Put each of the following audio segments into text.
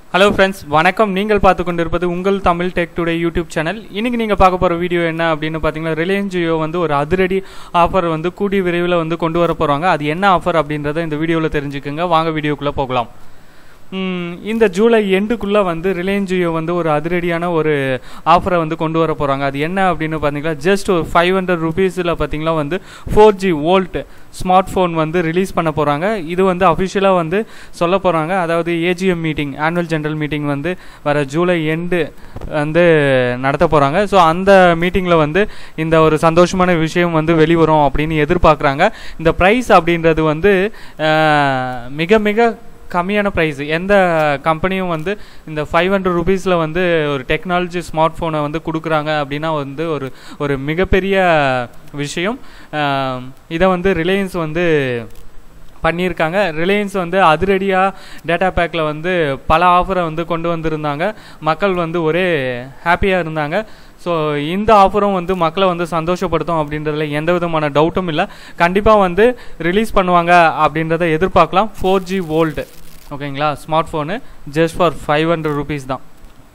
hello friends வணக்கம் நீங்கள் பார்த்து கொண்டிருப்பது உங்கள் Tamil tech today YouTube channel இன்னைக்கு நீங்கள் பார்க்க போகிற வீடியோ என்ன அப்படின்னு பார்த்தீங்கன்னா ரிலையன்ஸ் ஜியோ வந்து ஒரு அதிரடி ஆஃபர் வந்து கூடிய விரைவில் வந்து கொண்டு வர போகிறாங்க அது என்ன ஆஃபர் அப்படின்றத இந்த வீடியோவில் தெரிஞ்சுக்கோங்க வாங்க வீடியோக்குள்ளே போகலாம் ம், இந்த ஜூலை எண்டுக்குள்ளே வந்து ரிலையன்ஸ் ஜியோ வந்து ஒரு அதிரடியான ஒரு ஆஃபரை வந்து கொண்டு வர போகிறாங்க அது என்ன அப்படின்னு பார்த்தீங்கன்னா ஜஸ்ட் ஒரு ஃபைவ் ஹண்ட்ரட் ருபீஸில் பார்த்தீங்கன்னா வந்து four G VoLTE smart phone வந்து ரிலீஸ் பண்ண போகிறாங்க இது வந்து அஃபிஷியலாக வந்து சொல்ல போகிறாங்க அதாவது AGM meeting annual general meeting வந்து வர ஜூலை எண்டு வந்து நடத்த போகிறாங்க ஸோ அந்த மீட்டிங்கில் வந்து இந்த ஒரு சந்தோஷமான விஷயம் வந்து வெளிவரும் அப்படின்னு எதிர்பார்க்குறாங்க இந்த ப்ரைஸ் அப்படின்றது வந்து அஹ், மிக மிக கம்மியான ப்ரைஸ் எந்த கம்பெனியும் வந்து இந்த ஃபைவ் ஹண்ட்ரட் ருபீஸில் வந்து ஒரு டெக்னாலஜி ஸ்மார்ட் ஃபோனை வந்து கொடுக்குறாங்க அப்படின்னா வந்து ஒரு ஒரு மிகப்பெரிய விஷயம் ஆம், இதை வந்து ரிலையன்ஸ் வந்து பண்ணியிருக்காங்க ரிலையன்ஸ் வந்து அதிரடியாக டேட்டா பேக்கில் வந்து பல ஆஃபரை வந்து கொண்டு வந்திருந்தாங்க மக்கள் வந்து ஒரே ஹாப்பியாக இருந்தாங்க ஸோ இந்த ஆஃபரும் வந்து மக்களை வந்து சந்தோஷப்படுத்தும் அப்படின்றதுல எந்த விதமான டவுட்டும் இல்லை கண்டிப்பாக வந்து ரிலீஸ் பண்ணுவாங்க அப்படின்றத எதிர்பார்க்கலாம் ஃபோர் ஜி வோல்ட் ஓகேங்களா smart phone just for five hundred rupees தான்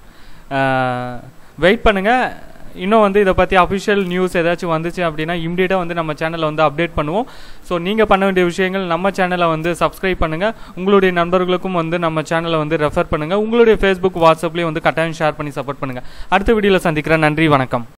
வெயிட் பண்ணுங்கள் இன்னும் வந்து இதை பற்றி அஃபிஷியல் நியூஸ் ஏதாச்சும் வந்துச்சு அப்படின்னா இம்மிடியட்டாக வந்து நம்ம சேனலை வந்து அப்டேட் பண்ணுவோம் ஸோ நீங்கள் பண்ண வேண்டிய விஷயங்கள் நம்ம சேனலை வந்து சப்ஸ்கிரைப் பண்ணுங்கள் உங்களுடைய நண்பர்களுக்கும் வந்து நம்ம சேனலை வந்து ரெஃபர் பண்ணுங்கள் உங்களுடைய ஃபேஸ்புக் வாட்ஸ்அப்லேயும் வந்து கட்டாயம் ஷேர் பண்ணி சப்போர்ட் பண்ணுங்கள் அடுத்த வீடியோவில் சந்திக்கிறேன் நன்றி வணக்கம்